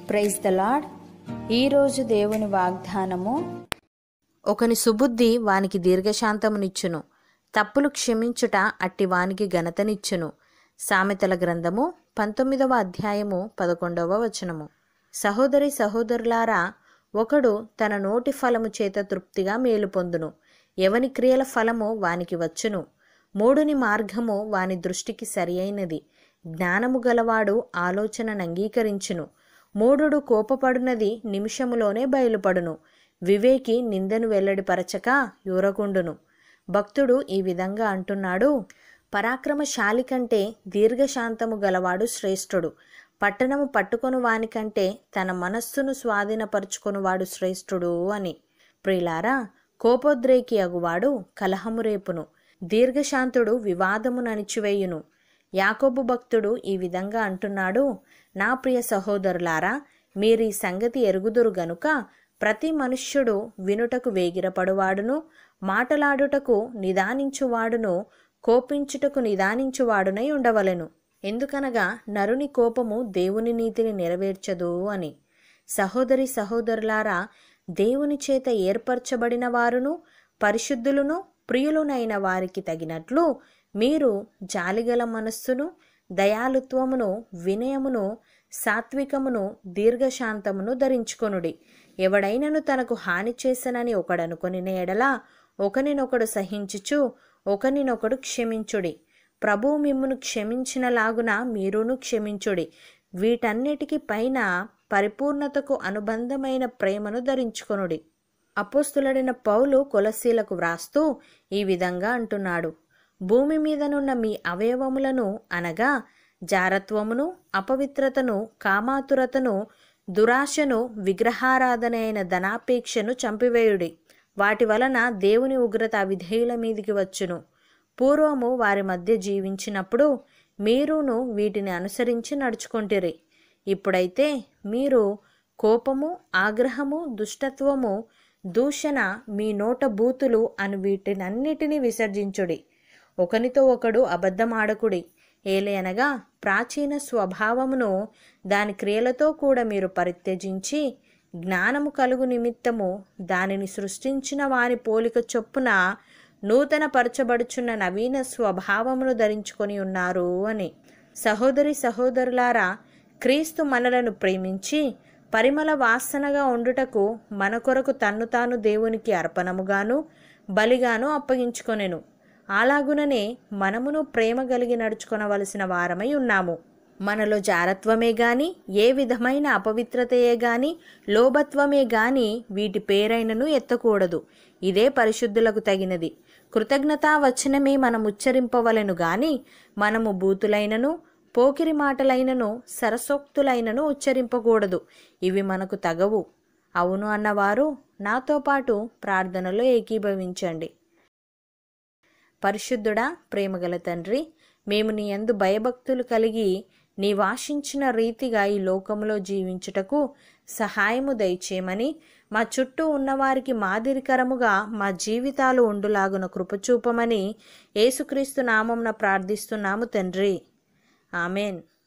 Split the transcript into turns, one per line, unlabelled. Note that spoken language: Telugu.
ప్రైజ్ ద లాడ్ ఈరోజు దేవుని వాగ్దానము
ఒకని సుబుద్ధి వానికి దీర్ఘశాంతమునిచ్చును తప్పులు క్షమించుట అట్టి వానికి ఘనతనిచ్చును సామెతల గ్రంథము పంతొమ్మిదవ అధ్యాయము పదకొండవ వచనము సహోదరి సహోదరులారా ఒకడు తన నోటి ఫలము చేత తృప్తిగా మేలు పొందును ఎవని క్రియల ఫలము వానికి వచ్చును మూడుని మార్గము వాని దృష్టికి సరియైనది జ్ఞానము గలవాడు ఆలోచనను అంగీకరించును మూఢుడు కోపపడునది నిమిషములోనే బయలుపడును వివేకి నిందను వెల్లడిపరచక యూరకుండును భక్తుడు ఈ విధంగా అంటున్నాడు పరాక్రమశాలి కంటే దీర్ఘశాంతము గలవాడు శ్రేష్ఠుడు పట్టణము పట్టుకొను వానికంటే తన మనస్సును స్వాధీనపరుచుకొనువాడు శ్రేష్ఠుడు అని ప్రిలారా కోపోద్రేకి అగువాడు కలహము రేపును దీర్ఘశాంతుడు వివాదమును అణిచివేయును యాకోబు భక్తుడు ఈ విధంగా అంటున్నాడు నా ప్రియ సహోదరులారా మీరు ఈ సంగతి ఎరుగుదురు గనుక ప్రతి మనుష్యుడు వినుటకు వేగిరపడువాడును మాటలాడుటకు నిదానించువాడును కోపించుటకు నిదానించువాడునై ఉండవలెను ఎందుకనగా నరుని కోపము దేవుని నీతిని నెరవేర్చదు అని సహోదరి సహోదరులారా దేవుని చేత ఏర్పరచబడిన వారును పరిశుద్ధులను ప్రియులునైన వారికి తగినట్లు మీరు జాలిగల మనస్సును దయాలుత్వమును వినయమును సాత్వికమును దీర్ఘశాంతమును ధరించుకొనుడి ఎవడైనను తనకు హాని చేసనని ఒకడనుకొని ఎడల ఒకనినొకడు సహించుచు ఒకనినొకడు క్షమించుడి ప్రభువు మిమ్మును క్షమించినలాగున మీరును క్షమించుడి వీటన్నిటికి పైన పరిపూర్ణతకు అనుబంధమైన ప్రేమను ధరించుకొనుడి అపోస్తులడిన పౌలు కొలసీలకు వ్రాస్తూ ఈ విధంగా అంటున్నాడు భూమి మీదనున్న మీ అవయవములను అనగా జారత్వమును అపవిత్రతను కామాతురతను దురాశను విగ్రహారాధన అయిన ధనాపేక్షను చంపివేయుడి వాటి వలన దేవుని ఉగ్రత విధేయుల మీదికి వచ్చును పూర్వము వారి మధ్య జీవించినప్పుడు మీరును వీటిని అనుసరించి నడుచుకొంటిరి ఇప్పుడైతే మీరు కోపము ఆగ్రహము దుష్టత్వము దూషణ మీ నోట బూతులు అను వీటినన్నిటినీ విసర్జించుడి ఒకనితో ఒకడు అబద్ధమాడకుడి ఏలయనగా ప్రాచీన స్వభావమును దాని క్రియలతో కూడా మీరు పరిత్యజించి జ్ఞానము కలుగు నిమిత్తము దానిని సృష్టించిన వారి పోలిక చొప్పున నూతన పరచబడుచున్న నవీన స్వభావమును ధరించుకొని ఉన్నారు అని సహోదరి సహోదరులారా క్రీస్తు మనలను ప్రేమించి పరిమళ వాసనగా ఉండుటకు మన కొరకు తన్ను తాను దేవునికి అర్పణముగాను బలిగాను అప్పగించుకొనెను అలాగుననే మనమును ప్రేమ కలిగి నడుచుకొనవలసిన వారమై ఉన్నాము మనలో జారత్వమే గాని ఏ విధమైన అపవిత్రతయే గాని లోభత్వమే గాని వీటి పేరైనను ఎత్తకూడదు ఇదే పరిశుద్ధులకు తగినది కృతజ్ఞతా వచనమే మనం ఉచ్చరింపవలెను గాని మనము బూతులైనను పోకిరి మాటలైనను సరసోక్తులైనను ఉచ్చరింపకూడదు ఇవి మనకు తగవు అవును అన్నవారు నాతో పాటు ప్రార్థనలో ఏకీభవించండి పరిశుద్ధుడా ప్రేమగల తండ్రి మేము నీ యందు భయభక్తులు కలిగి నీ వాషించిన రీతిగా ఈ లోకంలో జీవించుటకు సహాయము దయచేయమని మా చుట్టూ ఉన్నవారికి మాదిరికరముగా మా జీవితాలు ఉండులాగున కృపచూపమని యేసుక్రీస్తు నామంన ప్రార్థిస్తున్నాము తండ్రి ఆమెన్